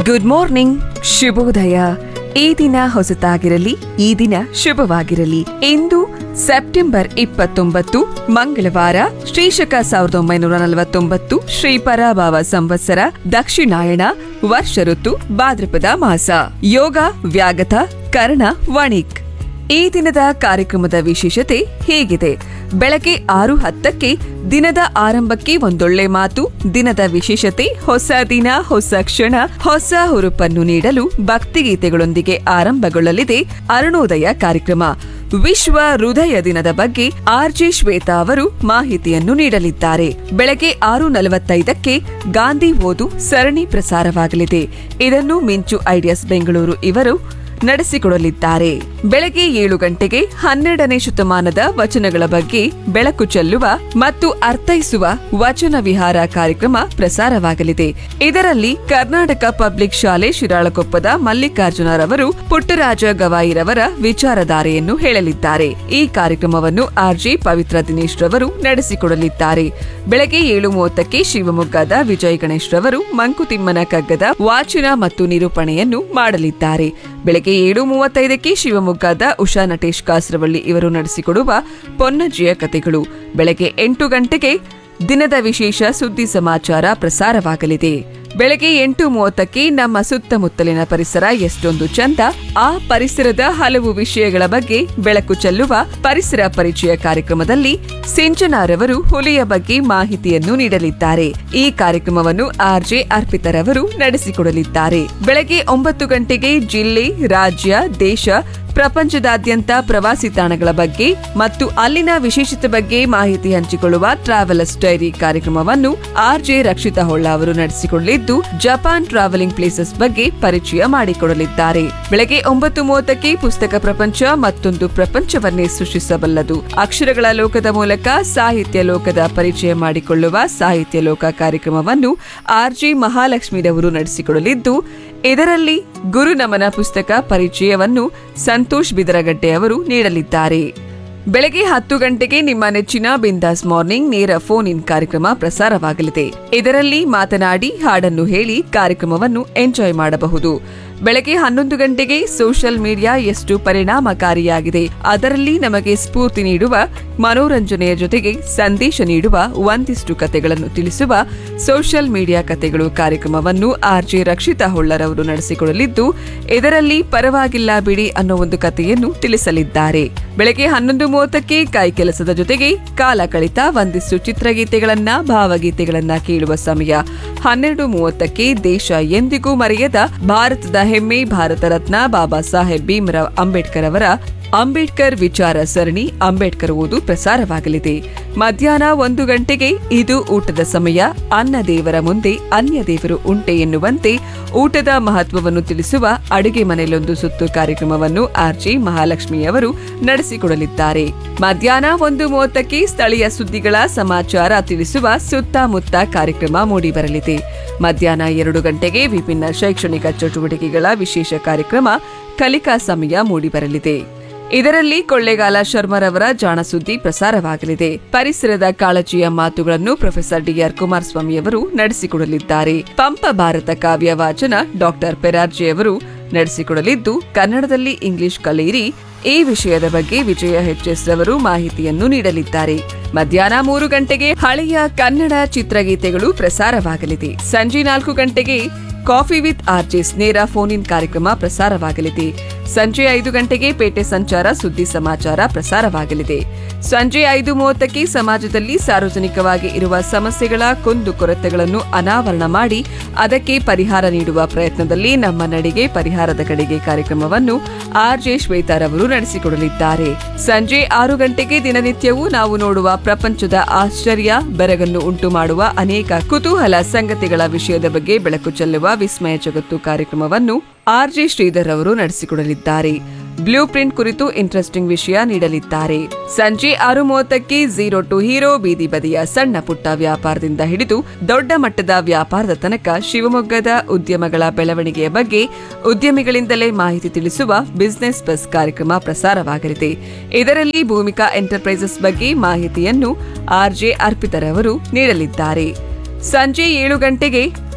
good morning ಶುಭೋದಯ ಈ ದಿನ ಹೊಸತಾಗಿರಲಿ ಈ ದಿನ ಶುಭವಾಗಿರಲಿ ಇಂದು ಸೆಪ್ಟೆಂಬರ್ ಇಪ್ಪತ್ತೊಂಬತ್ತು ಮಂಗಳವಾರ ಶ್ರೀಶಕ ಸಾವಿರದ ಒಂಬೈನೂರ ನಲವತ್ತೊಂಬತ್ತು ಶ್ರೀ ಪರಾಭಾವ ಸಂವತ್ಸರ ದಕ್ಷಿಣಾಯಣ ವರ್ಷ ಋತು ಭಾದ್ರಪದ ಮಾಸ ಯೋಗ ವ್ಯಾಗತ ಕರ್ಣ ವಣಿಕ್ ಈ ದಿನದ ಕಾರ್ಯಕ್ರಮದ ವಿಶೇಷತೆ ಹೇಗಿದೆ ಬೆಳಗ್ಗೆ ಆರು ಹತ್ತಕ್ಕೆ ದಿನದ ಆರಂಭಕ್ಕೆ ಒಂದೊಳ್ಳೆ ಮಾತು ದಿನದ ವಿಶೇಷತೆ ಹೊಸ ದಿನ ಹೊಸ ಕ್ಷಣ ಹೊಸ ಹುರುಪನ್ನು ನೀಡಲು ಭಕ್ತಿಗೀತೆಗಳೊಂದಿಗೆ ಆರಂಭಗೊಳ್ಳಲಿದೆ ಅರುಣೋದಯ ಕಾರ್ಯಕ್ರಮ ವಿಶ್ವ ಹೃದಯ ದಿನದ ಬಗ್ಗೆ ಆರ್ಜೆ ಶ್ವೇತಾ ಅವರು ಮಾಹಿತಿಯನ್ನು ನೀಡಲಿದ್ದಾರೆ ಬೆಳಗ್ಗೆ ಆರು ನಲವತ್ತೈದಕ್ಕೆ ಗಾಂಧಿ ಓದು ಸರಣಿ ಪ್ರಸಾರವಾಗಲಿದೆ ಇದನ್ನು ಮಿಂಚು ಐಡಿಯಾಸ್ ಬೆಂಗಳೂರು ಇವರು ನಡೆಸಿಕೊಡಲಿದ್ದಾರೆ ಬೆಳಗ್ಗೆ ಏಳು ಗಂಟೆಗೆ ಹನ್ನೆರಡನೇ ಶತಮಾನದ ವಚನಗಳ ಬಗ್ಗೆ ಬೆಳಕು ಚೆಲ್ಲುವ ಮತ್ತು ಅರ್ಥೈಸುವ ವಚನ ವಿಹಾರ ಕಾರ್ಯಕ್ರಮ ಪ್ರಸಾರವಾಗಲಿದೆ ಇದರಲ್ಲಿ ಕರ್ನಾಟಕ ಪಬ್ಲಿಕ್ ಶಾಲೆ ಶಿರಾಳಕೊಪ್ಪದ ಮಲ್ಲಿಕಾರ್ಜುನರವರು ಪುಟ್ಟರಾಜ ಗವಾಯಿರವರ ವಿಚಾರಧಾರೆಯನ್ನು ಹೇಳಲಿದ್ದಾರೆ ಈ ಕಾರ್ಯಕ್ರಮವನ್ನು ಆರ್ಜೆ ಪವಿತ್ರ ದಿನೇಶ್ ರವರು ನಡೆಸಿಕೊಡಲಿದ್ದಾರೆ ಬೆಳಗ್ಗೆ ಏಳು ಮೂವತ್ತಕ್ಕೆ ಶಿವಮೊಗ್ಗದ ವಿಜಯ್ ಗಣೇಶ್ ರವರು ಮಂಕುತಿಮ್ಮನ ಕಗ್ಗದ ವಾಚನ ಮತ್ತು ನಿರೂಪಣೆಯನ್ನು ಮಾಡಲಿದ್ದಾರೆ ಬೆಳಗ್ಗೆ ಏಳು ಮೂವತ್ತೈದಕ್ಕೆ ಶಿವಮೊಗ್ಗದ ಉಷಾ ನಟೇಶ್ ಕಾಸರವಳ್ಳಿ ಇವರು ನಡೆಸಿಕೊಡುವ ಪೊನ್ನಜ್ಜಿಯ ಕಥೆಗಳು ಬೆಳಗ್ಗೆ ಎಂಟು ಗಂಟೆಗೆ ದಿನದ ವಿಶೇಷ ಸುದ್ದಿ ಸಮಾಚಾರ ಪ್ರಸಾರವಾಗಲಿದೆ ಬೆಳಗ್ಗೆ ಎಂಟು ಮೂವತ್ತಕ್ಕೆ ನಮ್ಮ ಸುತ್ತಮುತ್ತಲಿನ ಪರಿಸರ ಎಷ್ಟೊಂದು ಚಂದ ಆ ಪರಿಸರದ ಹಲವು ವಿಷಯಗಳ ಬಗ್ಗೆ ಬೆಳಕು ಚೆಲ್ಲುವ ಪರಿಸರ ಪರಿಚಯ ಕಾರ್ಯಕ್ರಮದಲ್ಲಿ ಸಿಂಚನಾರವರು ಹುಲಿಯ ಬಗ್ಗೆ ಮಾಹಿತಿಯನ್ನು ನೀಡಲಿದ್ದಾರೆ ಈ ಕಾರ್ಯಕ್ರಮವನ್ನು ಆರ್ಜೆ ಅರ್ಪಿತರವರು ನಡೆಸಿಕೊಡಲಿದ್ದಾರೆ ಬೆಳಗ್ಗೆ ಒಂಬತ್ತು ಗಂಟೆಗೆ ಜಿಲ್ಲೆ ರಾಜ್ಯ ದೇಶ ಪ್ರಪಂಚದಾದ್ಯಂತ ಪ್ರವಾಸಿ ತಾಣಗಳ ಬಗ್ಗೆ ಮತ್ತು ಅಲ್ಲಿನ ವಿಶೇಷತೆ ಬಗ್ಗೆ ಮಾಹಿತಿ ಹಂಚಿಕೊಳ್ಳುವ ಟ್ರಾವೆಲರ್ಸ್ ಡೈರಿ ಕಾರ್ಯಕ್ರಮವನ್ನು ಆರ್ಜೆ ರಕ್ಷಿತಾ ಹೊಳ್ಳ ಅವರು ನಡೆಸಿಕೊಳ್ಳಲಿದ್ದು ಜಪಾನ್ ಟ್ರಾವೆಲಿಂಗ್ ಪ್ಲೇಸಸ್ ಬಗ್ಗೆ ಪರಿಚಯ ಮಾಡಿಕೊಡಲಿದ್ದಾರೆ ಬೆಳಗ್ಗೆ ಒಂಬತ್ತು ಮೂವತ್ತಕ್ಕೆ ಪುಸ್ತಕ ಪ್ರಪಂಚ ಮತ್ತೊಂದು ಪ್ರಪಂಚವನ್ನೇ ಸೃಷ್ಟಿಸಬಲ್ಲದು ಅಕ್ಷರಗಳ ಲೋಕದ ಮೂಲಕ ಸಾಹಿತ್ಯ ಲೋಕದ ಪರಿಚಯ ಮಾಡಿಕೊಳ್ಳುವ ಸಾಹಿತ್ಯ ಲೋಕ ಕಾರ್ಯಕ್ರಮವನ್ನು ಆರ್ಜಿ ಮಹಾಲಕ್ಷ್ಮಿರವರು ನಡೆಸಿಕೊಡಲಿದ್ದು ಇದರಲ್ಲಿ ಗುರು ನಮನ ಪುಸ್ತಕ ಪರಿಚಯವನ್ನು ಸಂತೋಷ್ ಬಿದರಗಡ್ಡೆ ಅವರು ನೀಡಲಿದ್ದಾರೆ ಬೆಳಗ್ಗೆ ಹತ್ತು ಗಂಟೆಗೆ ನಿಮ್ಮ ನೆಚ್ಚಿನ ಬಿಂದಾಸ್ ಮಾರ್ನಿಂಗ್ ನೇರ ಫೋನ್ ಇನ್ ಕಾರ್ಯಕ್ರಮ ಪ್ರಸಾರವಾಗಲಿದೆ ಇದರಲ್ಲಿ ಮಾತನಾಡಿ ಹಾಡನ್ನು ಹೇಳಿ ಕಾರ್ಯಕ್ರಮವನ್ನು ಎಂಜಾಯ್ ಮಾಡಬಹುದು ಬೆಳಗ್ಗೆ ಹನ್ನೊಂದು ಗಂಟೆಗೆ ಸೋಷಿಯಲ್ ಮೀಡಿಯಾ ಎಷ್ಟು ಪರಿಣಾಮಕಾರಿಯಾಗಿದೆ ಅದರಲ್ಲಿ ನಮಗೆ ಸ್ಫೂರ್ತಿ ನೀಡುವ ಮನೋರಂಜನೆಯ ಜೊತೆಗೆ ಸಂದೇಶ ನೀಡುವ ಒಂದಿಷ್ಟು ಕತೆಗಳನ್ನು ತಿಳಿಸುವ ಸೋಷಿಯಲ್ ಮೀಡಿಯಾ ಕತೆಗಳು ಕಾರ್ಯಕ್ರಮವನ್ನು ಆರ್ಜೆ ರಕ್ಷಿತಾ ಹೊಳ್ಳರವರು ನಡೆಸಿಕೊಡಲಿದ್ದು ಇದರಲ್ಲಿ ಪರವಾಗಿಲ್ಲ ಬಿಡಿ ಅನ್ನೋ ಒಂದು ಕಥೆಯನ್ನು ತಿಳಿಸಲಿದ್ದಾರೆ ಬೆಳಗ್ಗೆ ಹನ್ನೊಂದು ಮೂವತ್ತಕ್ಕೆ ಕೈ ಕೆಲಸದ ಜೊತೆಗೆ ಕಾಲ ಕಳಿತ ಒಂದಿಷ್ಟು ಚಿತ್ರಗೀತೆಗಳನ್ನ ಭಾವಗೀತೆಗಳನ್ನ ಕೇಳುವ ಸಮಯ ಹನ್ನೆರಡು ಮೂವತ್ತಕ್ಕೆ ದೇಶ ಎಂದಿಗೂ ಮರೆಯದ ಭಾರತದ ಹೆಮ್ಮೆ ಭಾರತ ರತ್ನ ಬಾಬಾ ಸಾಹೇಬ್ ಭೀಮರಾವ್ ಅಂಬೇಡ್ಕರ್ ಅವರ ಅಂಬೇಡ್ಕರ್ ವಿಚಾರ ಸರಣಿ ಅಂಬೇಡ್ಕರ್ ಓದು ಪ್ರಸಾರವಾಗಲಿದೆ ಮಧ್ಯಾಹ್ನ ಒಂದು ಗಂಟೆಗೆ ಇದು ಊಟದ ಸಮಯ ಅನ್ನ ದೇವರ ಮುಂದೆ ಅನ್ಯ ದೇವರು ಉಂಟೆ ಎನ್ನುವಂತೆ ಊಟದ ಮಹತ್ವವನ್ನು ತಿಳಿಸುವ ಅಡುಗೆ ಮನೆಯಲ್ಲೊಂದು ಸುತ್ತು ಕಾರ್ಯಕ್ರಮವನ್ನು ಆರ್ಜಿ ಮಹಾಲಕ್ಷ್ಮಿಯವರು ನಡೆಸಿಕೊಡಲಿದ್ದಾರೆ ಮಧ್ಯಾಹ್ನ ಒಂದು ಮೂವತ್ತಕ್ಕೆ ಸ್ಥಳೀಯ ಸುದ್ದಿಗಳ ಸಮಾಚಾರ ತಿಳಿಸುವ ಸುತ್ತಮುತ್ತ ಕಾರ್ಯಕ್ರಮ ಮೂಡಿಬರಲಿದೆ ಮಧ್ಯಾಹ್ನ ಎರಡು ಗಂಟೆಗೆ ವಿಭಿನ್ನ ಶೈಕ್ಷಣಿಕ ಚಟುವಟಿಕೆಗಳ ವಿಶೇಷ ಕಾರ್ಯಕ್ರಮ ಕಲಿಕಾ ಸಮಯ ಮೂಡಿಬರಲಿದೆ ಇದರಲ್ಲಿ ಕೊಳ್ಳೇಗಾಲ ಶರ್ಮರವರ ಜಾಣ ಸುದ್ದಿ ಪ್ರಸಾರವಾಗಲಿದೆ ಪರಿಸರದ ಕಾಳಜಿಯ ಮಾತುಗಳನ್ನು ಪ್ರೊಫೆಸರ್ ಡಿಆರ್ ಕುಮಾರಸ್ವಾಮಿ ಅವರು ನಡೆಸಿಕೊಡಲಿದ್ದಾರೆ ಪಂಪ ಭಾರತ ಕಾವ್ಯ ವಾಚನ ಡಾಕ್ಟರ್ ಪೆರಾರ್ಜಿ ಅವರು ನಡೆಸಿಕೊಡಲಿದ್ದು ಕನ್ನಡದಲ್ಲಿ ಇಂಗ್ಲಿಷ್ ಕಲಿಯಿರಿ ಈ ವಿಷಯದ ಬಗ್ಗೆ ವಿಜಯ ಎಸ್ ರವರು ಮಾಹಿತಿಯನ್ನು ನೀಡಲಿದ್ದಾರೆ ಮಧ್ಯಾಹ್ನ ಮೂರು ಗಂಟೆಗೆ ಹಳೆಯ ಕನ್ನಡ ಚಿತ್ರಗೀತೆಗಳು ಪ್ರಸಾರವಾಗಲಿದೆ ಸಂಜೆ ನಾಲ್ಕು ಗಂಟೆಗೆ ಕಾಫಿ ವಿತ್ ಆರ್ಜೆಸ್ ನೇರ ಫೋನ್ ಇನ್ ಕಾರ್ಯಕ್ರಮ ಪ್ರಸಾರವಾಗಲಿದೆ ಸಂಜೆ ಐದು ಗಂಟೆಗೆ ಪೇಟೆ ಸಂಚಾರ ಸುದ್ದಿ ಸಮಾಚಾರ ಪ್ರಸಾರವಾಗಲಿದೆ ಸಂಜೆ ಐದು ಮೂವತ್ತಕ್ಕೆ ಸಮಾಜದಲ್ಲಿ ಸಾರ್ವಜನಿಕವಾಗಿ ಇರುವ ಸಮಸ್ಯೆಗಳ ಕುಂದು ಕೊರತೆಗಳನ್ನು ಅನಾವರಣ ಮಾಡಿ ಅದಕ್ಕೆ ಪರಿಹಾರ ನೀಡುವ ಪ್ರಯತ್ನದಲ್ಲಿ ನಮ್ಮ ನಡಿಗೆ ಪರಿಹಾರದ ಕಡೆಗೆ ಕಾರ್ಯಕ್ರಮವನ್ನು ಆರ್ಜೆ ಶ್ವೇತಾರವರು ನಡೆಸಿಕೊಡಲಿದ್ದಾರೆ ಸಂಜೆ ಆರು ಗಂಟೆಗೆ ದಿನನಿತ್ಯವೂ ನಾವು ನೋಡುವ ಪ್ರಪಂಚದ ಆಶ್ಚರ್ಯ ಬೆರಗನ್ನು ಉಂಟು ಮಾಡುವ ಅನೇಕ ಕುತೂಹಲ ಸಂಗತಿಗಳ ವಿಷಯದ ಬಗ್ಗೆ ಬೆಳಕು ಚೆಲ್ಲುವ ವಿಸ್ಮಯ ಜಗತ್ತು ಕಾರ್ಯಕ್ರಮವನ್ನು ಆರ್ಜೆ ಶ್ರೀಧರ್ ಅವರು ನಡೆಸಿಕೊಡಲಿದ್ದಾರೆ ಬ್ಲೂ ಪ್ರಿಂಟ್ ಕುರಿತು ಇಂಟ್ರೆಸ್ಟಿಂಗ್ ವಿಷಯ ನೀಡಲಿದ್ದಾರೆ ಸಂಜೆ ಆರು ಮೂವತ್ತಕ್ಕೆ ಝೀರೋ ಟು ಹೀರೋ ಬೀದಿ ಬದಿಯ ಸಣ್ಣ ಪುಟ್ಟ ವ್ಯಾಪಾರದಿಂದ ಹಿಡಿದು ದೊಡ್ಡ ಮಟ್ಟದ ವ್ಯಾಪಾರದ ತನಕ ಶಿವಮೊಗ್ಗದ ಉದ್ಯಮಗಳ ಬೆಳವಣಿಗೆಯ ಬಗ್ಗೆ ಉದ್ಯಮಿಗಳಿಂದಲೇ ಮಾಹಿತಿ ತಿಳಿಸುವ ಬಿಸಿನೆಸ್ ಬಸ್ ಕಾರ್ಯಕ್ರಮ ಪ್ರಸಾರವಾಗಲಿದೆ ಇದರಲ್ಲಿ ಭೂಮಿಕಾ ಎಂಟರ್ಪ್ರೈಸಸ್ ಬಗ್ಗೆ ಮಾಹಿತಿಯನ್ನು ಆರ್ಜೆ ಅರ್ಪಿತರವರು ನೀಡಲಿದ್ದಾರೆ ಸಂಜೆ ಏಳು ಗಂಟೆಗೆ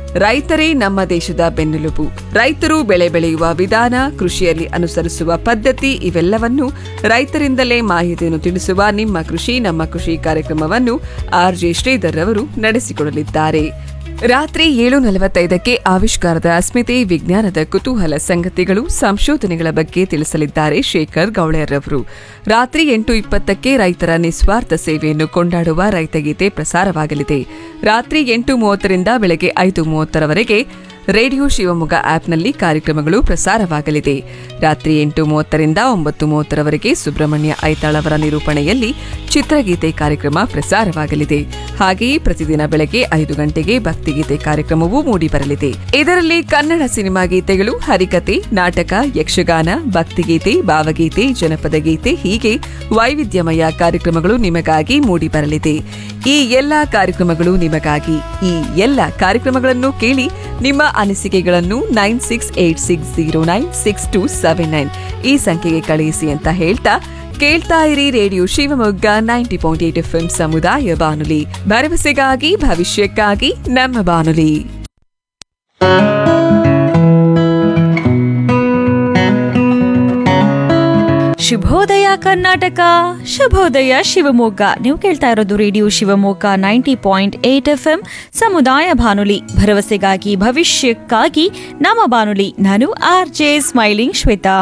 ರೈತರೇ ನಮ್ಮ ದೇಶದ ಬೆನ್ನೆಲುಬು ರೈತರು ಬೆಳೆ ಬೆಳೆಯುವ ವಿಧಾನ ಕೃಷಿಯಲ್ಲಿ ಅನುಸರಿಸುವ ಪದ್ಧತಿ ಇವೆಲ್ಲವನ್ನು ರೈತರಿಂದಲೇ ಮಾಹಿತಿಯನ್ನು ತಿಳಿಸುವ ನಿಮ್ಮ ಕೃಷಿ ನಮ್ಮ ಕೃಷಿ ಕಾರ್ಯಕ್ರಮವನ್ನು ಆರ್ಜೆ ಶ್ರೀಧರ್ ಅವರು ನಡೆಸಿಕೊಡಲಿದ್ದಾರೆ ರಾತ್ರಿ ಏಳು ನಲವತ್ತೈದಕ್ಕೆ ಆವಿಷ್ಕಾರದ ಅಸ್ಮಿತೆ ವಿಜ್ಞಾನದ ಕುತೂಹಲ ಸಂಗತಿಗಳು ಸಂಶೋಧನೆಗಳ ಬಗ್ಗೆ ತಿಳಿಸಲಿದ್ದಾರೆ ಶೇಖರ್ ಗೌಳೆಯರವರು ರಾತ್ರಿ ಎಂಟು ಇಪ್ಪತ್ತಕ್ಕೆ ರೈತರ ನಿಸ್ವಾರ್ಥ ಸೇವೆಯನ್ನು ಕೊಂಡಾಡುವ ರೈತಗೀತೆ ಪ್ರಸಾರವಾಗಲಿದೆ ರಾತ್ರಿ ಎಂಟು ಮೂವತ್ತರಿಂದ ಬೆಳಗ್ಗೆ ಐದು ಮೂವತ್ತರವರೆಗೆ ರೇಡಿಯೋ ಶಿವಮೊಗ್ಗ ಆಪ್ನಲ್ಲಿ ಕಾರ್ಯಕ್ರಮಗಳು ಪ್ರಸಾರವಾಗಲಿದೆ ರಾತ್ರಿ ಎಂಟು ಮೂವತ್ತರಿಂದ ಒಂಬತ್ತು ಮೂವತ್ತರವರೆಗೆ ಸುಬ್ರಹ್ಮಣ್ಯ ಐತಾಳ್ ಅವರ ನಿರೂಪಣೆಯಲ್ಲಿ ಚಿತ್ರಗೀತೆ ಕಾರ್ಯಕ್ರಮ ಪ್ರಸಾರವಾಗಲಿದೆ ಹಾಗೆಯೇ ಪ್ರತಿದಿನ ಬೆಳಗ್ಗೆ ಐದು ಗಂಟೆಗೆ ಭಕ್ತಿಗೀತೆ ಕಾರ್ಯಕ್ರಮವೂ ಮೂಡಿಬರಲಿದೆ ಇದರಲ್ಲಿ ಕನ್ನಡ ಸಿನಿಮಾ ಗೀತೆಗಳು ಹರಿಕತೆ ನಾಟಕ ಯಕ್ಷಗಾನ ಭಕ್ತಿಗೀತೆ ಭಾವಗೀತೆ ಜನಪದ ಗೀತೆ ಹೀಗೆ ವೈವಿಧ್ಯಮಯ ಕಾರ್ಯಕ್ರಮಗಳು ನಿಮಗಾಗಿ ಮೂಡಿಬರಲಿದೆ ಈ ಎಲ್ಲಾ ಕಾರ್ಯಕ್ರಮಗಳು ನಿಮಗಾಗಿ ಈ ಎಲ್ಲ ಕಾರ್ಯಕ್ರಮಗಳನ್ನು ಕೇಳಿ ನಿಮ್ಮ ಅನಿಸಿಕೆಗಳನ್ನು nine six eight six zero nine six two seven nine ಈ ಸಂಖ್ಯೆಗೆ ಕಳುಹಿಸಿ ಅಂತ ಹೇಳ್ತಾ ಕೇಳ್ತಾ ಇರಿ radio Shivamogga ninety point eight F ಸಮುದಾಯ ಬಾನುಲಿ ಭರವಸೆಗಾಗಿ ಭವಿಷ್ಯಕ್ಕಾಗಿ ನಮ್ಮ ಬಾನುಲಿ ಶುಭೋದಯ ಕರ್ನಾಟಕ ಶುಭೋದಯ ಶಿವಮೊಗ್ಗ ನೀವು ಕೇಳ್ತಾ ಇರೋದು radio Shivamogga ninety point eight F M ಸಮುದಾಯ ಬಾನುಲಿ ಭರವಸೆಗಾಗಿ ಭವಿಷ್ಯಕ್ಕಾಗಿ ನಮ್ಮ ಬಾನುಲಿ ನಾನು ಆರ್ ಜೆ ಸ್ಮೈಲಿಂಗ್ ಶ್ವೇತಾ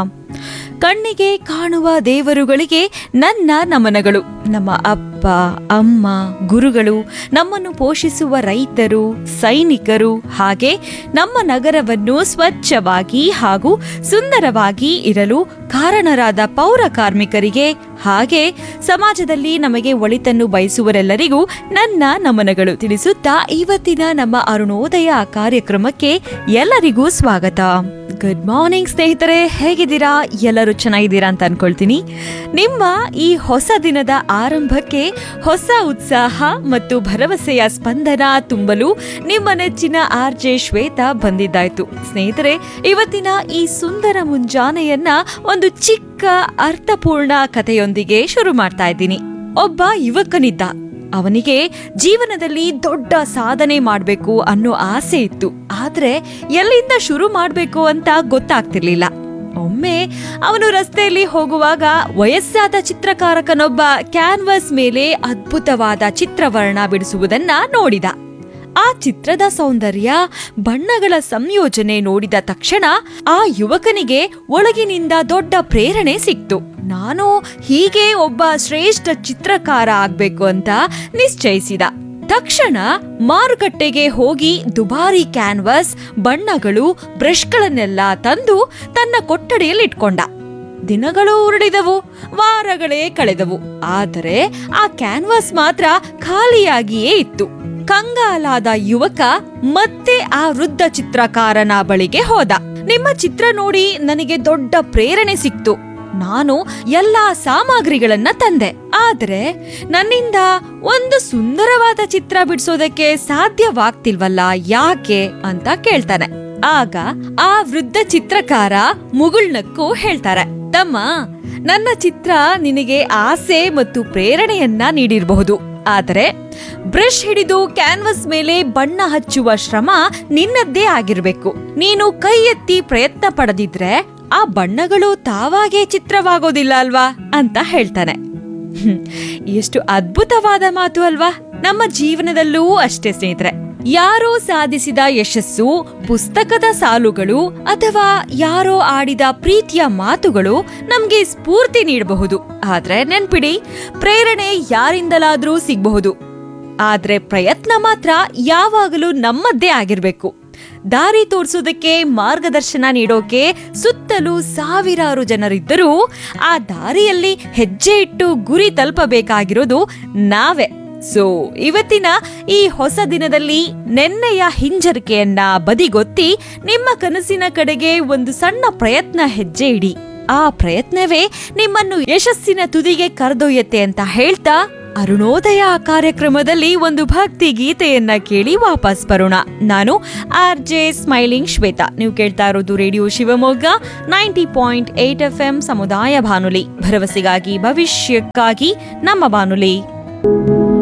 ಕಣ್ಣಿಗೆ ಕಾಣುವ ದೇವರುಗಳಿಗೆ ನನ್ನ ನಮನಗಳು ನಮ್ಮ ಅಪ್ಪ ಅಮ್ಮ ಗುರುಗಳು ನಮ್ಮನ್ನು ಪೋಷಿಸುವ ರೈತರು ಸೈನಿಕರು ಹಾಗೆ ನಮ್ಮ ನಗರವನ್ನು ಸ್ವಚ್ಛವಾಗಿ ಹಾಗೂ ಸುಂದರವಾಗಿ ಇರಲು ಕಾರಣರಾದ ಪೌರ ಕಾರ್ಮಿಕರಿಗೆ ಹಾಗೆ ಸಮಾಜದಲ್ಲಿ ನಮಗೆ ಒಳಿತನ್ನು ಬಯಸುವರೆಲ್ಲರಿಗೂ ನನ್ನ ನಮನಗಳು ತಿಳಿಸುತ್ತಾ ಇವತ್ತಿನ ನಮ್ಮ ಅರುಣೋದಯ ಕಾರ್ಯಕ್ರಮಕ್ಕೆ ಎಲ್ಲರಿಗೂ ಸ್ವಾಗತ ಗುಡ್ ಮಾರ್ನಿಂಗ್ ಸ್ನೇಹಿತರೆ ಹೇಗಿದ್ದೀರಾ ಎಲ್ಲರೂ ಚೆನ್ನಾಗಿದ್ದೀರಾ ಅಂತ ಅನ್ಕೊಳ್ತೀನಿ ನಿಮ್ಮ ಈ ಹೊಸ ದಿನದ ಆರಂಭಕ್ಕೆ ಹೊಸ ಉತ್ಸಾಹ ಮತ್ತು ಭರವಸೆಯ ಸ್ಪಂದನ ತುಂಬಲು ನಿಮ್ಮ ನೆಚ್ಚಿನ ಆರ್ ಜೆ ಶ್ವೇತಾ ಬಂದಿದ್ದಾಯ್ತು ಸ್ನೇಹಿತರೆ ಇವತ್ತಿನ ಈ ಸುಂದರ ಮುಂಜಾನೆಯನ್ನ ಒಂದು ಚಿಕ್ಕ ಅರ್ಥಪೂರ್ಣ ಕಥೆಯೊಂದಿಗೆ ಶುರು ಮಾಡ್ತಾ ಇದ್ದೀನಿ ಒಬ್ಬ ಯುವಕನಿದ್ದ ಅವನಿಗೆ ಜೀವನದಲ್ಲಿ ದೊಡ್ಡ ಸಾಧನೆ ಮಾಡಬೇಕು ಅನ್ನೋ ಆಸೆ ಇತ್ತು ಆದ್ರೆ ಎಲ್ಲಿಂದ ಶುರು ಮಾಡಬೇಕು ಅಂತ ಗೊತ್ತಾಗ್ತಿರ್ಲಿಲ್ಲ ಒಮ್ಮೆ ಅವನು ರಸ್ತೆಯಲ್ಲಿ ಹೋಗುವಾಗ ವಯಸ್ಸಾದ ಚಿತ್ರಕಾರಕನೊಬ್ಬ ಕ್ಯಾನ್ವಾಸ್ ಮೇಲೆ ಅದ್ಭುತವಾದ ಚಿತ್ರವರ್ಣ ಬಿಡಿಸುವುದನ್ನ ನೋಡಿದ ಆ ಚಿತ್ರದ ಸೌಂದರ್ಯ ಬಣ್ಣಗಳ ಸಂಯೋಜನೆ ನೋಡಿದ ತಕ್ಷಣ ಆ ಯುವಕನಿಗೆ ಒಳಗಿನಿಂದ ದೊಡ್ಡ ಪ್ರೇರಣೆ ಸಿಕ್ತು ನಾನು ಹೀಗೆ ಒಬ್ಬ ಶ್ರೇಷ್ಠ ಚಿತ್ರಕಾರ ಆಗ್ಬೇಕು ಅಂತ ನಿಶ್ಚಯಿಸಿದ ತಕ್ಷಣ ಮಾರುಕಟ್ಟೆಗೆ ಹೋಗಿ ದುಬಾರಿ ಕ್ಯಾನ್ವಾಸ್ ಬಣ್ಣಗಳು ಬ್ರಷ್ಗಳನ್ನೆಲ್ಲ ತಂದು ತನ್ನ ಕೊಠಡಿಯಲ್ಲಿ ಇಟ್ಕೊಂಡ ದಿನಗಳು ಉರುಳಿದವು ವಾರಗಳೇ ಕಳೆದವು ಆದರೆ ಆ ಕ್ಯಾನ್ವಾಸ್ ಮಾತ್ರ ಖಾಲಿಯಾಗಿಯೇ ಇತ್ತು ಕಂಗಾಲಾದ ಯುವಕ ಮತ್ತೆ ಆ ವೃದ್ಧ ಚಿತ್ರಕಾರನ ಬಳಿಗೆ ಹೋದ ನಿಮ್ಮ ಚಿತ್ರ ನೋಡಿ ನನಗೆ ದೊಡ್ಡ ಪ್ರೇರಣೆ ಸಿಕ್ತು ನಾನು ಎಲ್ಲಾ ಸಾಮಗ್ರಿಗಳನ್ನ ತಂದೆ ಆದ್ರೆ ನನ್ನಿಂದ ಒಂದು ಸುಂದರವಾದ ಚಿತ್ರ ಬಿಡಿಸೋದಕ್ಕೆ ಸಾಧ್ಯವಾಗ್ತಿಲ್ವಲ್ಲ ಯಾಕೆ ಅಂತ ಕೇಳ್ತಾನೆ ಆಗ ಆ ವೃದ್ಧ ಚಿತ್ರಕಾರ ಮುಗುಳ್ನಕ್ಕೂ ಹೇಳ್ತಾರೆ ತಮ್ಮ ನನ್ನ ಚಿತ್ರ ನಿನಗೆ ಆಸೆ ಮತ್ತು ಪ್ರೇರಣೆಯನ್ನ ನೀಡಿರಬಹುದು ಆದರೆ ಬ್ರಷ್ ಹಿಡಿದು ಕ್ಯಾನ್ವಸ್ ಮೇಲೆ ಬಣ್ಣ ಹಚ್ಚುವ ಶ್ರಮ ನಿನ್ನದ್ದೇ ಆಗಿರ್ಬೇಕು ನೀನು ಕೈ ಎತ್ತಿ ಪ್ರಯತ್ನ ಪಡದಿದ್ರೆ ಆ ಬಣ್ಣಗಳು ತಾವಾಗೇ ಚಿತ್ರವಾಗೋದಿಲ್ಲ ಅಲ್ವಾ ಅಂತ ಹೇಳ್ತಾನೆ ಹ್ಮ್, ಎಷ್ಟು ಅದ್ಭುತವಾದ ಮಾತು ಅಲ್ವಾ ನಮ್ಮ ಜೀವನದಲ್ಲೂ ಅಷ್ಟೇ ಸ್ನೇಹಿತರೆ ಯಾರೋ ಸಾಧಿಸಿದ ಯಶಸ್ಸು ಪುಸ್ತಕದ ಸಾಲುಗಳು ಅಥವಾ ಯಾರೋ ಆಡಿದ ಪ್ರೀತಿಯ ಮಾತುಗಳು ನಮ್ಗೆ ಸ್ಫೂರ್ತಿ ನೀಡಬಹುದು ಆದ್ರೆ ನೆನ್ಪಿಡಿ ಪ್ರೇರಣೆ ಯಾರಿಂದಲಾದ್ರೂ ಸಿಗಬಹುದು ಆದ್ರೆ ಪ್ರಯತ್ನ ಮಾತ್ರ ಯಾವಾಗಲೂ ನಮ್ಮದ್ದೇ ಆಗಿರ್ಬೇಕು ದಾರಿ ತೋರಿಸೋದಕ್ಕೆ ಮಾರ್ಗದರ್ಶನ ನೀಡೋಕೆ ಸುತ್ತಲೂ ಸಾವಿರಾರು ಜನರಿದ್ದರೂ ಆ ದಾರಿಯಲ್ಲಿ ಹೆಜ್ಜೆ ಇಟ್ಟು ಗುರಿ ತಲುಪಬೇಕಾಗಿರೋದು ನಾವೇ ಸೊ ಇವತ್ತಿನ ಈ ಹೊಸ ದಿನದಲ್ಲಿ ನೆನ್ನೆಯ ಹಿಂಜರಿಕೆಯನ್ನ ಬದಿಗೊತ್ತಿ ನಿಮ್ಮ ಕನಸಿನ ಕಡೆಗೆ ಒಂದು ಸಣ್ಣ ಪ್ರಯತ್ನ ಹೆಜ್ಜೆ ಇಡಿ ಆ ಪ್ರಯತ್ನವೇ ನಿಮ್ಮನ್ನು ಯಶಸ್ಸಿನ ತುದಿಗೆ ಕರೆದೊಯ್ಯತ್ತೆ ಅಂತ ಹೇಳ್ತಾ ಅರುಣೋದಯ ಕಾರ್ಯಕ್ರಮದಲ್ಲಿ ಒಂದು ಭಕ್ತಿ ಗೀತೆಯನ್ನ ಕೇಳಿ ವಾಪಸ್ ಬರೋಣ ನಾನು ಆರ್ ಜೆ ಸ್ಮೈಲಿಂಗ್ ಶ್ವೇತಾ ನೀವು ಕೇಳ್ತಾ ಇರೋದು radio Shivamogga ninety point eight F M ಸಮುದಾಯ ಬಾನುಲಿ ಭರವಸೆಗಾಗಿ ಭವಿಷ್ಯಕ್ಕಾಗಿ ನಮ್ಮ ಬಾನುಲಿ